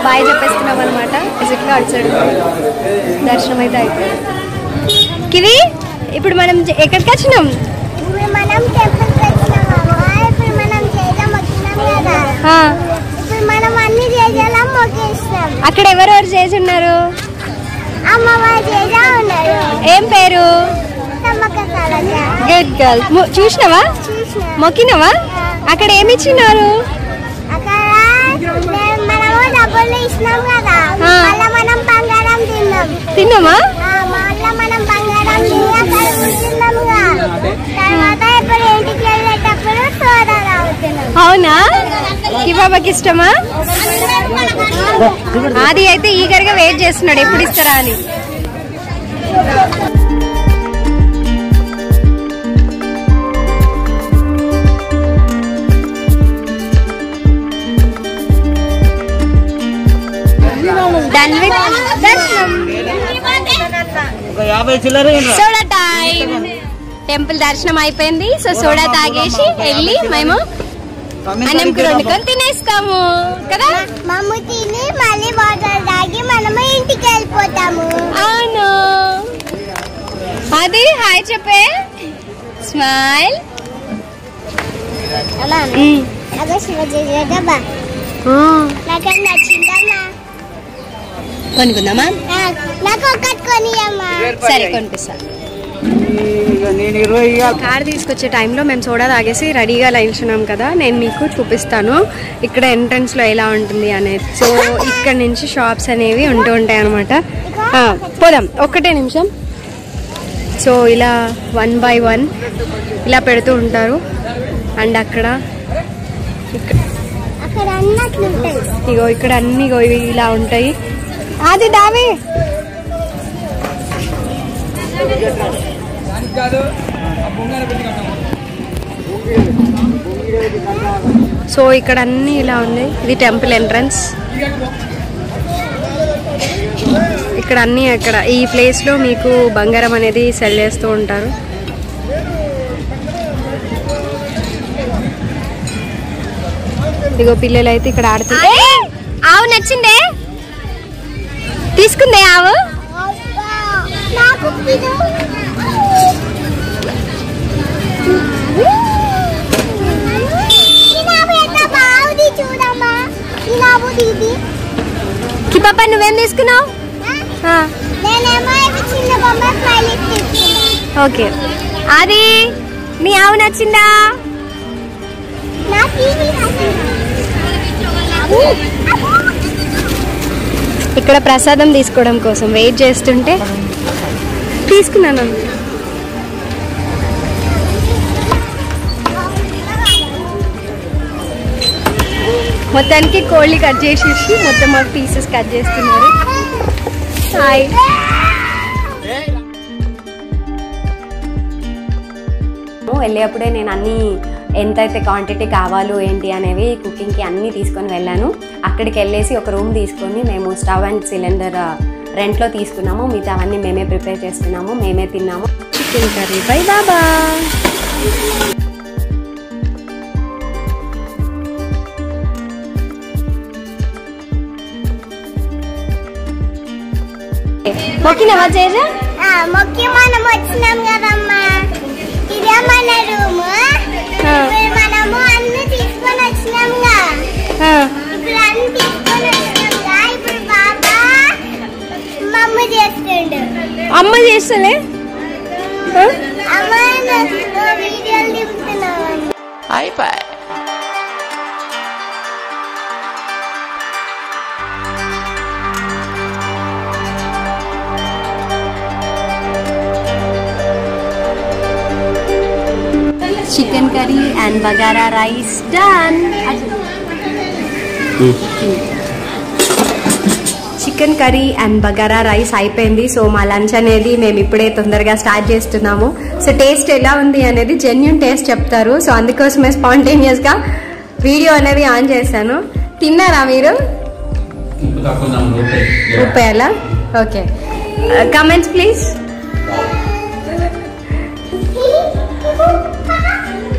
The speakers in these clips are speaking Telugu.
బాయ్ చెప్పేస్తున్నాం అనమాట ఫిజిక్లో అటు సైడ్ దర్శనం అయితే అయిపోయింది కివి ఇప్పుడు మనం జ- ఎక్కడికి వచ్చినాం ఇప్పుడు మనం టెంపుల్కి వచ్చినామమ్మా ఇప్పుడు మనం చేయడం వచ్చినాం కదా ఆ, ఇప్పుడు మనం అన్ని చేసేలా మొక్కేసినాం అక్కడ ఎవరెవరు చేసి ఉన్నారు అమ్మవారు చేసా ఉన్నారు ఏం పేరు నమ్మక కలజ గుడ్ గర్ల్ చూసినావా చూసిన మొక్కినావా అక్కడ ఏమి ఇచ్చినారు అక్కడ నే- మనము డబ్బులు ఇచ్చినాం కదా ఆ. మళ్ళా మనం బంగారం తిన్నాం తిన్నామా ఆ, మళ్ళా మనం బంగారం తిని అక్కడ కూర్చున్నాముగా తర్వాత ఇప్పుడు ఇంటికి వెళ్ళేటప్పుడు సోదా తాగుతున్నాం అవునా కిబాబాకి ఇష్టమా ఆది అయితే ఈగర్ గా వెయిట్ చేస్తున్నాడు ఎప్పుడు ఇస్తారా అని Done with దర్శనం ఒక యాభై చిల్లర ఏంట్రా? సోడా టైం టెంపుల్ దర్శనం అయిపోయింది సో సోడా తాగేసి వెళ్ళి మేము అన్నం కూర వండుకొని తినేస్తాము కదా మమ్ము తిని మళ్ళీ వాటర్ తాగి మనము ఇంటికి వెళ్ళిపోతాము అవును అది హాయ్ చెప్పే స్మైల్ అమ్మా నాకు శివజీ డబ్బా నాకు అది నచ్చిందమ్మా కొనుక్కుందామా నా- నాకు ఒకటి కొనియమ్మా సరే కొనిపిస్తా ఇక నేను ఇరవై ఇయ్యాలి. కార్ తీసుకొచ్చే టైంలో మేము సోడా తాగేసి రెడీగా లైన్చున్నాం కదా నేను మీకు చూపిస్తాను ఇక్కడ ఎంట్రన్స్ లో ఎలా ఉంటుంది అనేది సో ఇక్కడ నుంచి షాప్స్ అనేవి ఉంటూ ఉంటాయి అనమాట పోదాం ఒక్కటే నిమిషం సో ఇలా వన్ బై వన్ ఇలా పెడుతూ ఉంటారు అండ్ అక్కడ ఇక్కడ అక్కడ అన్నట్లు ఉంటాయి ఇగో ఇక్కడ అన్ని ఇగో ఇవి ఇలా ఉంటాయి అది దావే సో ఇక్కడ అన్ని ఇలా ఉంది ఇది టెంపుల్ ఎంట్రన్స్ ఇక్కడ అన్ని అక్కడ ఈ ప్లేస్ లో మీకు బంగారం అనేది సెల్ చేస్తూ ఉంటారు ఇగో పిల్లలు అయితే ఇక్కడ ఆడుతుంది ఆవు నచ్చిందే తీసుకుందే ఆవు నాకు ఇది ఈ నాబు ఎంత బాగుంది చూడమ్మా ఈ నాబు ఇది కి పాప నువ్వేం తీసుకున్నావు ఆ? నేనేమో ఇవి చిన్న బొమ్మ స్మైలీ తీసుకున్నా ఓకే అది మీ ఆవు నచ్చిందా నాకు ఇది నచ్చింది. ఇక్కడ ప్రసాదం తీసుకోవడం కోసం వెయిట్ చేస్తుంటే తీసుకున్నాను మొత్తానికి కోళ్ళి కట్ చేసేసి మొత్తం మాకు పీసెస్ కట్ చేస్తున్నారు హాయ్ వెళ్ళేప్పుడే నేను అన్ని ఎంతైతే క్వాంటిటీ కావాలో ఏంటి అనేవి కుకింగ్కి అన్నీ తీసుకొని వెళ్ళాను అక్కడికి వెళ్ళేసి ఒక రూమ్ తీసుకొని మేము స్టవ్ అండ్ సిలిండర్ రెంట్లో తీసుకున్నాము మిగతా అవన్నీ మేమే ప్రిపేర్ చేసుకున్నాము మేమే తిన్నాము చికెన్ కర్రీ బై బాబా మొక్కినవా చేజ ఆ, మొక్కి మనం వచ్చినాం కదమ్మా ఇదే మన రూమ్ ఇప్పుడు మనము అన్ని తీసుకొని వచ్చినాంగా ఇప్పుడు అన్ని తీసుకొని వచ్చినాంగా ఇప్పుడు బాబా మమ్మ చేస్తుండు అమ్మ చేస్తలే ఆ? అమ్మ నువ్వు వీడియోలు దింపుతున్నావు chicken curry and bagara rice done chicken curry and bagara rice అయిపోయింది సో మా లంచ్ అనేది మేము ఇప్పుడే తొందరగా స్టార్ట్ చేస్తున్నాము సో టేస్ట్ ఎలా ఉంది అనేది జెన్యున్ టేస్ట్ చెప్తారు సో అందుకోసమే స్పాంటేనియస్ గా వీడియో అనేది ఆన్ చేశాను తిన్నారా మీరు ఉప్పు తక్కువ ఉందా? ఉప్పు వేయి. ఉప్పు ఎలా ఓకే కమెంట్స్ ప్లీజ్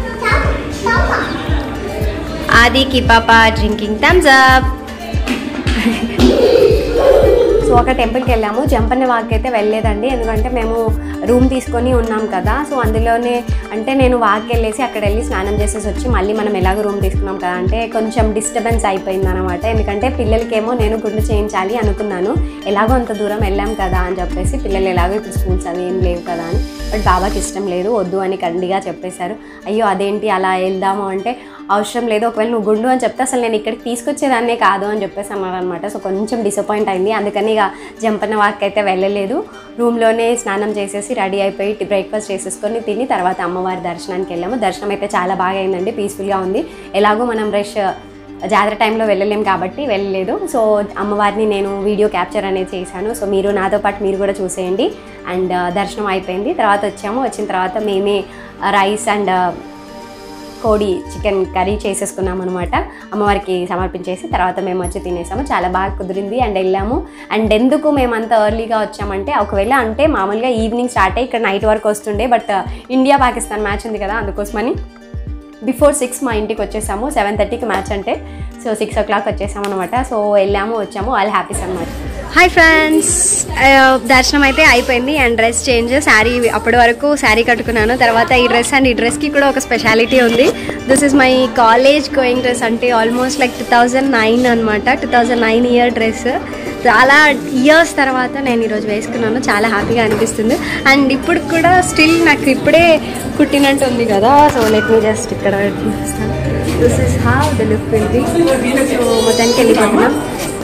ఆదికి పాప డ్రింకింగ్ థమ్స్ అప్ సో ఒక టెంపుల్కి వెళ్ళాము జంపన్న వాక్ అయితే వెళ్ళలేదండి ఎందుకంటే మేము రూమ్ తీసుకొని ఉన్నాం కదా సో అందులోనే అంటే నేను వాక్ వెళ్ళేసి అక్కడ వెళ్ళి స్నానం చేసేసి వచ్చి మళ్ళీ మనం ఎలాగో రూమ్ తీసుకున్నాం కదా అంటే కొంచెం డిస్టర్బెన్స్ అయిపోయింది అనమాట ఎందుకంటే పిల్లలకేమో నేను గుండు చేయించాలి అనుకున్నాను ఎలాగో అంత దూరం వెళ్ళాం కదా అని చెప్పేసి పిల్లలు ఎలాగో ఇప్పుడు స్కూల్స్ అవి ఏం లేవు కదా అని బట్ బాబాకి ఇష్టం లేదు వద్దు అని కండిగా చెప్పేశారు అయ్యో అదేంటి అలా వెళ్దాము అంటే అవసరం లేదు ఒకవేళ నువ్వు గుండు అని చెప్తే అసలు నేను ఇక్కడికి తీసుకొచ్చేదాన్నే కాదు అని చెప్పేసి అన్నారు అనమాట సో కొంచెం డిసప్పాయింట్ అయింది అందుకని ఇక జంపన్న వాక్ అయితే వెళ్ళలేదు రూమ్లోనే స్నానం చేసేసి రెడీ అయిపోయి బ్రేక్ఫాస్ట్ చేసేసుకొని తిని తర్వాత అమ్మవారి దర్శనానికి వెళ్ళాము దర్శనం అయితే చాలా బాగా అయిందండి పీస్ఫుల్గా ఉంది ఎలాగో మనం రష్ జాతర టైంలో వెళ్ళలేం కాబట్టి వెళ్ళలేదు సో అమ్మవారిని నేను వీడియో క్యాప్చర్ అనేది చేశాను సో మీరు నాతో పాటు మీరు కూడా చూసేయండి అండ్ దర్శనం అయిపోయింది తర్వాత వచ్చాము వచ్చిన తర్వాత మేమే రైస్ అండ్ కోడి చికెన్ కర్రీ చేసేసుకున్నాం అనమాట అమ్మవారికి సమర్పించేసి తర్వాత మేము వచ్చి తినేసాము చాలా బాగా కుదిరింది అండ్ వెళ్ళాము అండ్ ఎందుకు మేము అంత ఎర్లీగా వచ్చామంటే ఒకవేళ అంటే మామూలుగా ఈవినింగ్ స్టార్ట్ అయ్యి ఇక్కడ నైట్ వరకు వస్తుండే బట్ ఇండియా పాకిస్తాన్ మ్యాచ్ ఉంది కదా అందుకోసమని బిఫోర్ సిక్స్ మా ఇంటికి వచ్చేసాము సెవెన్ థర్టీకి మ్యాచ్ అంటే సో సిక్స్ ఓ క్లాక్ వచ్చేసాము అనమాట సో వెళ్ళాము వచ్చాము ఆల్ హ్యాపీస్ అనమాట హాయ్ ఫ్రెండ్స్ దర్శనం అయితే అయిపోయింది అండ్ డ్రెస్ చేంజ్ శారీ అప్పటి వరకు శారీ కట్టుకున్నాను తర్వాత ఈ డ్రెస్ అండ్ ఈ డ్రెస్కి కూడా ఒక స్పెషాలిటీ ఉంది this is my college going dress అంటే almost like two thousand nine అనమాట two thousand nine year dress చాలా ఇయర్స్ తర్వాత నేను ఈరోజు వేసుకున్నాను చాలా హ్యాపీగా అనిపిస్తుంది అండ్ ఇప్పుడు కూడా స్టిల్ నాకు ఇప్పుడే కుట్టినట్టు ఉంది కదా సో లెట్ మీ జస్ట్ ఇక్కడ this is how the look will be so మొత్తానికి వెళ్ళిపోతున్నాం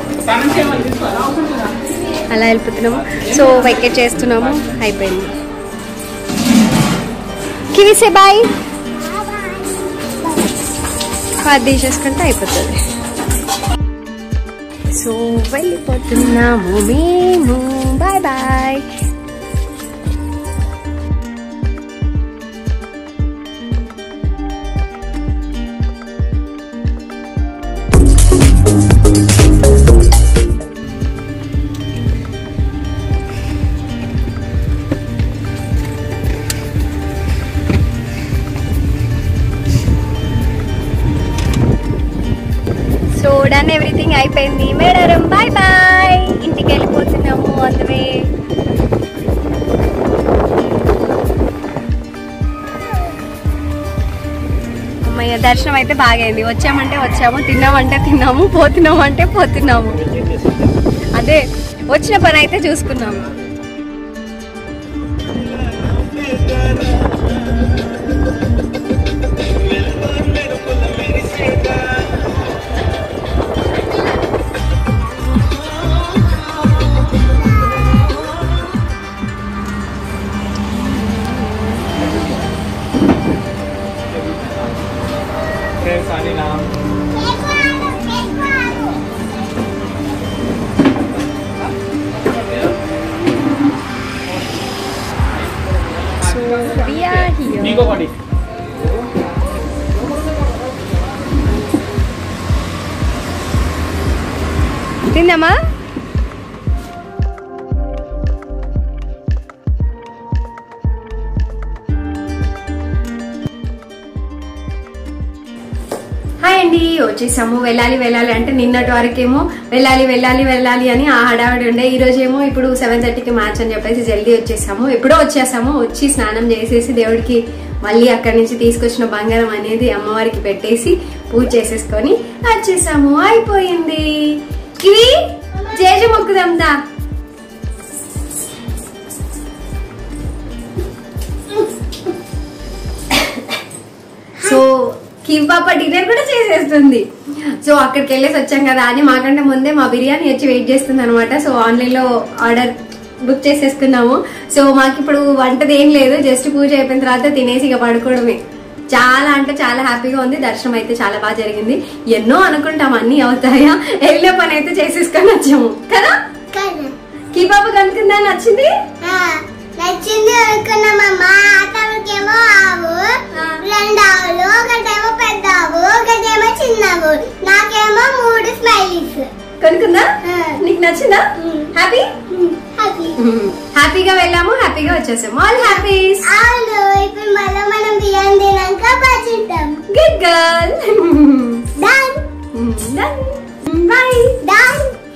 అలా వెళ్ళిపోతున్నాము సో వెకెట్ చేస్తున్నాము అయిపోయింది కివిసే బాయ్ అది తీసేసుకుంటే అయిపోతుంది సో వెళ్ళిపోతున్నాము మేము bye bye so done everything అయిపోయింది మేడారం బాయ్ బాయ్ ఇంటికి వెళ్ళిపోతున్నాము అందువే అమ్మయ్య దర్శనం అయితే బాగైంది వచ్చామంటే వచ్చాము తిన్నామంటే తిన్నాము పోతున్నామంటే పోతున్నాము అదే వచ్చిన పని అయితే చూసుకున్నాము సో we are here. నీకో పడి తిందామా హాయ్ అండి వచ్చేసాము వెళ్ళాలి వెళ్ళాలి అంటే నిన్నటి వరకేమో వెళ్ళాలి వెళ్ళాలి వెళ్ళాలి అని ఆ హడావిడి ఉండే ఈ రోజు ఏమో ఇప్పుడు సెవెన్ థర్టీకి మ్యాచ్ అని చెప్పేసి జల్దీ వచ్చేసాము ఎప్పుడో వచ్చేసాము వచ్చి స్నానం చేసేసి దేవుడికి మళ్ళీ అక్కడి నుంచి తీసుకొచ్చిన బంగారం అనేది అమ్మవారికి పెట్టేసి పూజ చేసేసుకొని వచ్చేసాము అయిపోయింది ఇవి జేజు మొక్కుదాందా సో కివ్ పాప డిన్నర్ కూడా చేసేస్తుంది సో అక్కడికి వెళ్ళేసి వచ్చాం కదా అని మాకంటే ముందే మా బిర్యానీ వచ్చి వెయిట్ చేస్తుంది అనమాట సో ఆన్లైన్ లో ఆర్డర్ బుక్ చేసేసుకున్నాము సో మాకు ఇప్పుడు వంటది ఏం లేదు జస్ట్ పూజ అయిపోయిన తర్వాత తినేసి ఇక పడుకోవడమే చాలా అంటే చాలా హ్యాపీగా ఉంది దర్శనం అయితే చాలా బాగా జరిగింది ఎన్నో అనుకుంటాం అన్ని అవుతాయా వెళ్ళే పని అయితే చేసేసుకొని వచ్చాము కదా కదా కీ పాప కనుకుందా నచ్చింది ఆ, నచ్చింది అనుకున్నామమ్మా అతనికేమో ఆవు ఆ. రెండు ఆవులు ఒకటేమో పెద్ద ఆవు ఒకటేమో చిన్న ఆవు నాకేమో మూడు స్మైలీస్ కనుకుందా ఆ. నీకు నచ్చిందా మ్మ్. హ్యాపీ హ్యాపీ హ్యాపీగా వెళ్ళాము హ్యాపీగా వచ్చేసాము ఆల్ హ్యాపీస్ అవును ఇప్పుడు మళ్ళీ మనం బియ్యం తినాక పచ్చిద్దాం good girl done boy done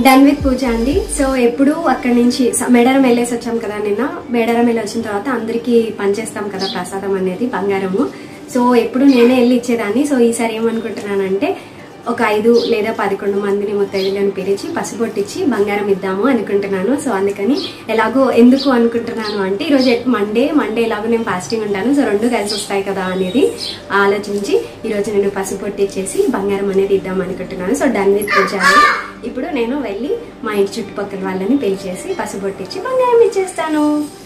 done with puja అండి సో ఎప్పుడు అక్కడి నుంచి స- మేడారం వెళ్ళేసి వచ్చాం కదా నిన్న మేడారం వెళ్ళి వచ్చిన తర్వాత అందరికీ పనిచేస్తాం కదా ప్రసాదం అనేది బంగారము సో ఎప్పుడు నేనే వెళ్ళి ఇచ్చేదాన్ని సో ఈసారి ఏమనుకుంటున్నానంటే ఒక ఐదు లేదా పదకొండు మందిని ముత్తైదులను పిలిచి పసుపొట్టించి బంగారం ఇద్దాము అనుకుంటున్నాను సో అందుకని ఎలాగో ఎందుకు అనుకుంటున్నాను అంటే ఈరోజు మండే మండే ఎలాగో నేను ఫాస్టింగ్ ఉంటాను సో రెండు కలిసి వస్తాయి కదా అనేది ఆలోచించి ఈరోజు నేను పసుపొట్టిచ్చేసి బంగారం అనేది ఇద్దాం అనుకుంటున్నాను సో డన్ విత్ పూజ అని. ఇప్పుడు నేను వెళ్ళి మా ఇంటి చుట్టుపక్కల వాళ్ళని పిలిచేసి పసుపొట్టించి బంగారం ఇచ్చేస్తాను